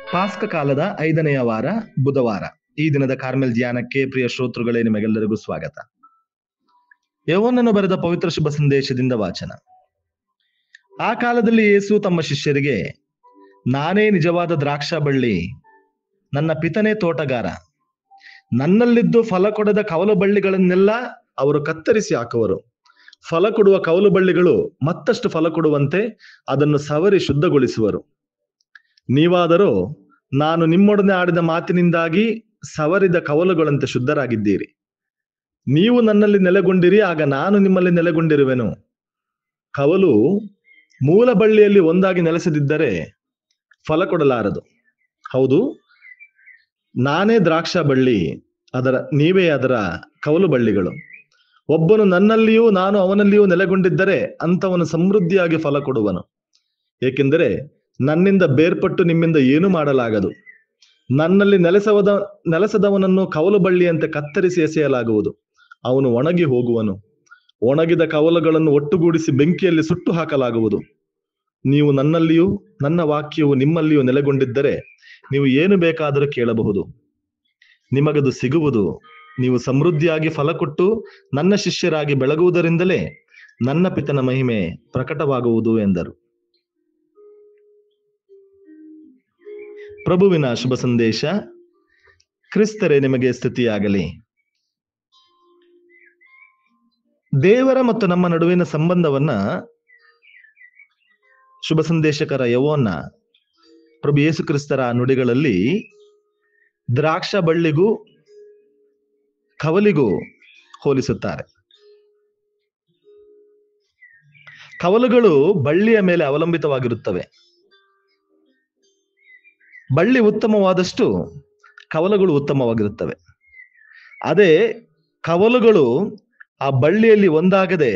ಪಾಸ್ಕ ಕಾಲದ ಐದನೆಯ ವಾರ ಬುಧವಾರ ಈ ದಿನದ ಕಾರ್ಮೆಲ್ ಧ್ಯಾನಕ್ಕೆ ಪ್ರಿಯ ಶ್ರೋತೃಗಳೇ ನಿಮಗೆಲ್ಲರಿಗೂ ಸ್ವಾಗತ ಯವನನ್ನು ಬರೆದ ಪವಿತ್ರ ಶುಭ ಸಂದೇಶದಿಂದ ವಾಚನ ಆ ಕಾಲದಲ್ಲಿ ಯೇಸು ತಮ್ಮ ಶಿಷ್ಯರಿಗೆ ನಾನೇ ನಿಜವಾದ ದ್ರಾಕ್ಷ ಬಳ್ಳಿ ನನ್ನ ಪಿತನೇ ತೋಟಗಾರ ನನ್ನಲ್ಲಿದ್ದು ಫಲ ಕೊಡದ ಕವಲು ಬಳ್ಳಿಗಳನ್ನೆಲ್ಲ ಅವರು ಕತ್ತರಿಸಿ ಹಾಕುವರು ಫಲ ಕೊಡುವ ಕವಲು ಬಳ್ಳಿಗಳು ಮತ್ತಷ್ಟು ಫಲ ಕೊಡುವಂತೆ ಅದನ್ನು ಸವರಿ ಶುದ್ಧಗೊಳಿಸುವರು ನೀವಾದರೂ ನಾನು ನಿಮ್ಮೊಡನೆ ಆಡಿದ ಮಾತಿನಿಂದಾಗಿ ಸವರಿದ ಕವಲುಗಳಂತೆ ಶುದ್ಧರಾಗಿದ್ದೀರಿ ನೀವು ನನ್ನಲ್ಲಿ ನೆಲೆಗೊಂಡಿರಿ ಆಗ ನಾನು ನಿಮ್ಮಲ್ಲಿ ನೆಲೆಗೊಂಡಿರುವೆನು ಕವಲು ಮೂಲ ಬಳ್ಳಿಯಲ್ಲಿ ಒಂದಾಗಿ ನೆಲೆಸದಿದ್ದರೆ ಫಲ ಕೊಡಲಾರದು ಹೌದು ನಾನೇ ದ್ರಾಕ್ಷ ಬಳ್ಳಿ ಅದರ ನೀವೇ ಅದರ ಕವಲು ಬಳ್ಳಿಗಳು ಒಬ್ಬನು ನನ್ನಲ್ಲಿಯೂ ನಾನು ಅವನಲ್ಲಿಯೂ ನೆಲೆಗೊಂಡಿದ್ದರೆ ಅಂಥವನು ಸಮೃದ್ಧಿಯಾಗಿ ಫಲ ಕೊಡುವನು ಏಕೆಂದರೆ ನನ್ನಿಂದ ಬೇರ್ಪಟ್ಟು ನಿಮ್ಮಿಂದ ಏನು ಮಾಡಲಾಗದು ನನ್ನಲ್ಲಿ ನೆಲೆಸವದ ನೆಲೆಸದವನನ್ನು ಕವಲು ಬಳ್ಳಿಯಂತೆ ಕತ್ತರಿಸಿ ಎಸೆಯಲಾಗುವುದು ಅವನು ಒಣಗಿ ಹೋಗುವನು ಒಣಗಿದ ಕವಲುಗಳನ್ನು ಒಟ್ಟುಗೂಡಿಸಿ ಬೆಂಕಿಯಲ್ಲಿ ಸುಟ್ಟು ಹಾಕಲಾಗುವುದು ನೀವು ನನ್ನಲ್ಲಿಯೂ ನನ್ನ ವಾಕ್ಯವು ನಿಮ್ಮಲ್ಲಿಯೂ ನೆಲೆಗೊಂಡಿದ್ದರೆ ನೀವು ಏನು ಬೇಕಾದರೂ ಕೇಳಬಹುದು ನಿಮಗದು ಸಿಗುವುದು ನೀವು ಸಮೃದ್ಧಿಯಾಗಿ ಫಲ ಕೊಟ್ಟು ನನ್ನ ಶಿಷ್ಯರಾಗಿ ಬೆಳಗುವುದರಿಂದಲೇ ನನ್ನ ಪಿತನ ಮಹಿಮೆ ಪ್ರಕಟವಾಗುವುದು ಎಂದರು ಪ್ರಭುವಿನ ಶುಭ ಸಂದೇಶ ಕ್ರಿಸ್ತರೇ ನಿಮಗೆ ಸ್ತುತಿಯಾಗಲಿ ದೇವರ ಮತ್ತು ನಮ್ಮ ನಡುವಿನ ಸಂಬಂಧವನ್ನ ಶುಭ ಸಂದೇಶಕರ ಯವೋನ್ನ ಪ್ರಭು ಯೇಸು ಕ್ರಿಸ್ತರ ನುಡಿಗಳಲ್ಲಿ ದ್ರಾಕ್ಷ ಬಳ್ಳಿಗೂ ಕವಲಿಗೂ ಹೋಲಿಸುತ್ತಾರೆ ಕವಲುಗಳು ಬಳ್ಳಿಯ ಮೇಲೆ ಅವಲಂಬಿತವಾಗಿರುತ್ತವೆ ಬಳ್ಳಿ ಉತ್ತಮವಾದಷ್ಟು ಕವಲುಗಳು ಉತ್ತಮವಾಗಿರುತ್ತವೆ ಅದೇ ಕವಲುಗಳು ಆ ಬಳ್ಳಿಯಲ್ಲಿ ಒಂದಾಗದೆ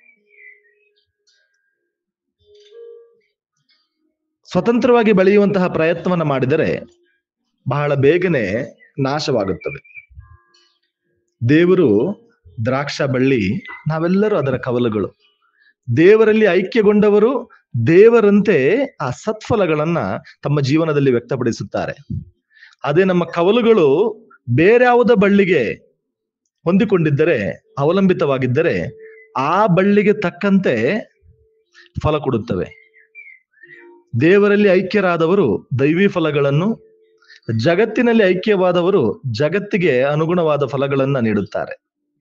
ಸ್ವತಂತ್ರವಾಗಿ ಬೆಳೆಯುವಂತಹ ಪ್ರಯತ್ನವನ್ನು ಮಾಡಿದರೆ ಬಹಳ ಬೇಗನೆ ನಾಶವಾಗುತ್ತವೆ ದೇವರು ದ್ರಾಕ್ಷ ಬಳ್ಳಿ ನಾವೆಲ್ಲರೂ ಅದರ ಕವಲುಗಳು ದೇವರಲ್ಲಿ ಐಕ್ಯಗೊಂಡವರು ದೇವರಂತೆ ಆ ಸತ್ಫಲಗಳನ್ನ ತಮ್ಮ ಜೀವನದಲ್ಲಿ ವ್ಯಕ್ತಪಡಿಸುತ್ತಾರೆ ಅದೇ ನಮ್ಮ ಕವಲುಗಳು ಬೇರ್ಯಾವುದ ಬಳ್ಳಿಗೆ ಹೊಂದಿಕೊಂಡಿದ್ದರೆ ಅವಲಂಬಿತವಾಗಿದ್ದರೆ ಆ ಬಳ್ಳಿಗೆ ತಕ್ಕಂತೆ ಫಲ ಕೊಡುತ್ತವೆ ದೇವರಲ್ಲಿ ಐಕ್ಯರಾದವರು ದೈವಿ ಫಲಗಳನ್ನು ಜಗತ್ತಿನಲ್ಲಿ ಐಕ್ಯವಾದವರು ಜಗತ್ತಿಗೆ ಅನುಗುಣವಾದ ಫಲಗಳನ್ನ ನೀಡುತ್ತಾರೆ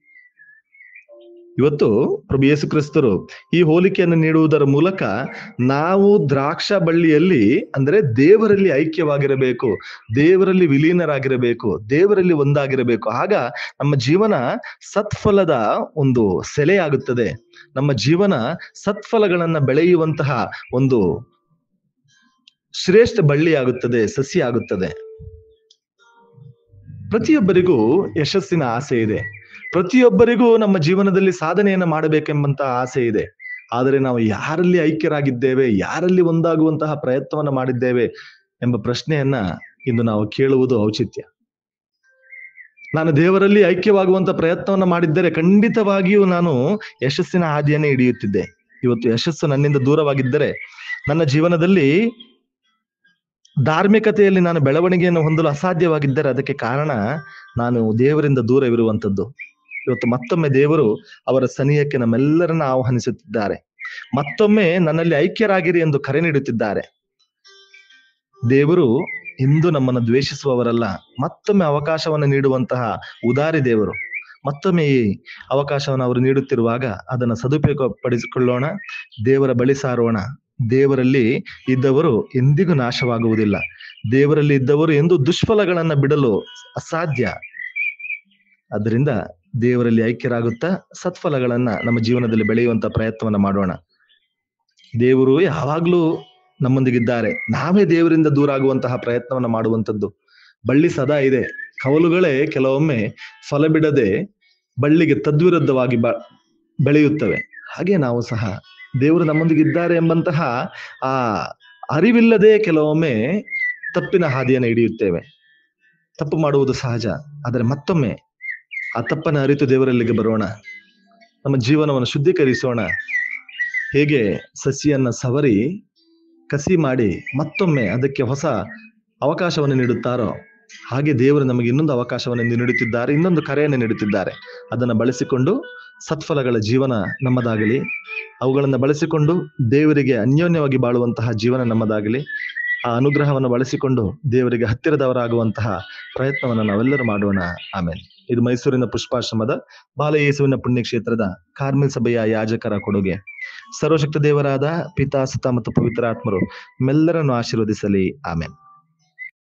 ಇವತ್ತು ಪ್ರಭು ಯೇಸು ಕ್ರಿಸ್ತರು ಈ ಹೋಲಿಕೆಯನ್ನು ನೀಡುವುದರ ಮೂಲಕ ನಾವು ದ್ರಾಕ್ಷ ಬಳ್ಳಿಯಲ್ಲಿ ಅಂದ್ರೆ ದೇವರಲ್ಲಿ ಐಕ್ಯವಾಗಿರಬೇಕು ದೇವರಲ್ಲಿ ವಿಲೀನರಾಗಿರಬೇಕು ದೇವರಲ್ಲಿ ಒಂದಾಗಿರಬೇಕು ಆಗ ನಮ್ಮ ಜೀವನ ಸತ್ಫಲದ ಒಂದು ಸೆಲೆಯಾಗುತ್ತದೆ ನಮ್ಮ ಜೀವನ ಸತ್ಫಲಗಳನ್ನ ಬೆಳೆಯುವಂತಹ ಒಂದು ಶ್ರೇಷ್ಠ ಬಳ್ಳಿಯಾಗುತ್ತದೆ ಸಸಿ ಆಗುತ್ತದೆ ಪ್ರತಿಯೊಬ್ಬರಿಗೂ ಯಶಸ್ಸಿನ ಆಸೆ ಇದೆ ಪ್ರತಿಯೊಬ್ಬರಿಗೂ ನಮ್ಮ ಜೀವನದಲ್ಲಿ ಸಾಧನೆಯನ್ನು ಮಾಡಬೇಕೆಂಬಂತ ಆಸೆ ಇದೆ ಆದರೆ ನಾವು ಯಾರಲ್ಲಿ ಐಕ್ಯರಾಗಿದ್ದೇವೆ ಯಾರಲ್ಲಿ ಒಂದಾಗುವಂತಹ ಪ್ರಯತ್ನವನ್ನ ಮಾಡಿದ್ದೇವೆ ಎಂಬ ಪ್ರಶ್ನೆಯನ್ನ ಇಂದು ನಾವು ಕೇಳುವುದು ಔಚಿತ್ಯ ನಾನು ದೇವರಲ್ಲಿ ಐಕ್ಯವಾಗುವಂತ ಪ್ರಯತ್ನವನ್ನ ಮಾಡಿದ್ದರೆ ಖಂಡಿತವಾಗಿಯೂ ನಾನು ಯಶಸ್ಸಿನ ಹಾದಿಯನ್ನೇ ಹಿಡಿಯುತ್ತಿದ್ದೆ ಇವತ್ತು ಯಶಸ್ಸು ನನ್ನಿಂದ ದೂರವಾಗಿದ್ದರೆ ನನ್ನ ಜೀವನದಲ್ಲಿ ಧಾರ್ಮಿಕತೆಯಲ್ಲಿ ನಾನು ಬೆಳವಣಿಗೆಯನ್ನು ಹೊಂದಲು ಅಸಾಧ್ಯವಾಗಿದ್ದರೆ ಅದಕ್ಕೆ ಕಾರಣ ನಾನು ದೇವರಿಂದ ದೂರವಿರುವಂಥದ್ದು ಇವತ್ತು ಮತ್ತೊಮ್ಮೆ ದೇವರು ಅವರ ಸನಿಹಕ್ಕೆ ನಮ್ಮೆಲ್ಲರನ್ನ ಆಹ್ವಾನಿಸುತ್ತಿದ್ದಾರೆ ಮತ್ತೊಮ್ಮೆ ನನ್ನಲ್ಲಿ ಐಕ್ಯರಾಗಿರಿ ಎಂದು ಕರೆ ನೀಡುತ್ತಿದ್ದಾರೆ ದೇವರು ಇಂದು ನಮ್ಮನ್ನು ದ್ವೇಷಿಸುವವರಲ್ಲ ಮತ್ತೊಮ್ಮೆ ಅವಕಾಶವನ್ನು ನೀಡುವಂತಹ ಉದಾರಿ ದೇವರು ಮತ್ತೊಮ್ಮೆ ಈ ಅವಕಾಶವನ್ನು ಅವರು ನೀಡುತ್ತಿರುವಾಗ ಅದನ್ನು ಸದುಪಯೋಗ ಪಡಿಸಿಕೊಳ್ಳೋಣ ದೇವರ ಬಳಿ ಸಾರೋಣ ದೇವರಲ್ಲಿ ಇದ್ದವರು ಎಂದಿಗೂ ನಾಶವಾಗುವುದಿಲ್ಲ ದೇವರಲ್ಲಿ ಇದ್ದವರು ಎಂದು ದುಷ್ಫಲಗಳನ್ನ ಬಿಡಲು ಅಸಾಧ್ಯ ಅದರಿಂದ ದೇವರಲ್ಲಿ ಐಕ್ಯರಾಗುತ್ತಾ ಸತ್ಫಲಗಳನ್ನ ನಮ್ಮ ಜೀವನದಲ್ಲಿ ಬೆಳೆಯುವಂತ ಪ್ರಯತ್ನವನ್ನ ಮಾಡೋಣ ದೇವರು ಯಾವಾಗ್ಲೂ ನಮ್ಮೊಂದಿಗಿದ್ದಾರೆ ನಾವೇ ದೇವರಿಂದ ದೂರ ಆಗುವಂತಹ ಪ್ರಯತ್ನವನ್ನ ಮಾಡುವಂಥದ್ದು ಬಳ್ಳಿ ಸದಾ ಇದೆ ಕವಲುಗಳೇ ಕೆಲವೊಮ್ಮೆ ಫಲ ಬಿಡದೆ ಬಳ್ಳಿಗೆ ತದ್ವಿರುದ್ಧವಾಗಿ ಬ ಬೆಳೆಯುತ್ತವೆ ಹಾಗೆ ನಾವು ಸಹ ದೇವರು ನಮ್ಮೊಂದಿಗಿದ್ದಾರೆ ಎಂಬಂತಹ ಆ ಅರಿವಿಲ್ಲದೆ ಕೆಲವೊಮ್ಮೆ ತಪ್ಪಿನ ಹಾದಿಯನ್ನು ಹಿಡಿಯುತ್ತೇವೆ ತಪ್ಪು ಮಾಡುವುದು ಸಹಜ ಆದರೆ ಮತ್ತೊಮ್ಮೆ ಆ ತಪ್ಪನ್ನು ಅರಿತು ದೇವರಲ್ಲಿಗೆ ಬರೋಣ ನಮ್ಮ ಜೀವನವನ್ನು ಶುದ್ಧೀಕರಿಸೋಣ ಹೇಗೆ ಸಸಿಯನ್ನ ಸವರಿ ಕಸಿ ಮಾಡಿ ಮತ್ತೊಮ್ಮೆ ಅದಕ್ಕೆ ಹೊಸ ಅವಕಾಶವನ್ನು ನೀಡುತ್ತಾರೋ ಹಾಗೆ ದೇವರು ನಮಗೆ ಇನ್ನೊಂದು ಅವಕಾಶವನ್ನು ನೀಡುತ್ತಿದ್ದಾರೆ ಇನ್ನೊಂದು ಕರೆಯನ್ನು ನೀಡುತ್ತಿದ್ದಾರೆ ಅದನ್ನು ಬಳಸಿಕೊಂಡು ಸತ್ಫಲಗಳ ಜೀವನ ನಮ್ಮದಾಗಲಿ ಅವುಗಳನ್ನು ಬಳಸಿಕೊಂಡು ದೇವರಿಗೆ ಅನ್ಯೋನ್ಯವಾಗಿ ಬಾಳುವಂತಹ ಜೀವನ ನಮ್ಮದಾಗಲಿ ಆ ಅನುಗ್ರಹವನ್ನು ಬಳಸಿಕೊಂಡು ದೇವರಿಗೆ ಹತ್ತಿರದವರಾಗುವಂತಹ ಪ್ರಯತ್ನವನ್ನು ನಾವೆಲ್ಲರೂ ಮಾಡೋಣ ಆಮೇಲೆ ಇದು ಮೈಸೂರಿನ ಪುಷ್ಪಾಶ್ರಮದ ಬಾಲಯೇಸುವಿನ ಪುಣ್ಯಕ್ಷೇತ್ರದ ಕಾರ್ಮಿಲ್ ಸಭೆಯ ಯಾಜಕರ ಕೊಡುಗೆ ಸರ್ವಶಕ್ತ ದೇವರಾದ ಪಿತಾ ಸುತ ಮತ್ತು ಪವಿತ್ರ ಆತ್ಮರು ಮೆಲ್ಲರನ್ನು ಆಶೀರ್ವದಿಸಲಿ ಆಮೇಲೆ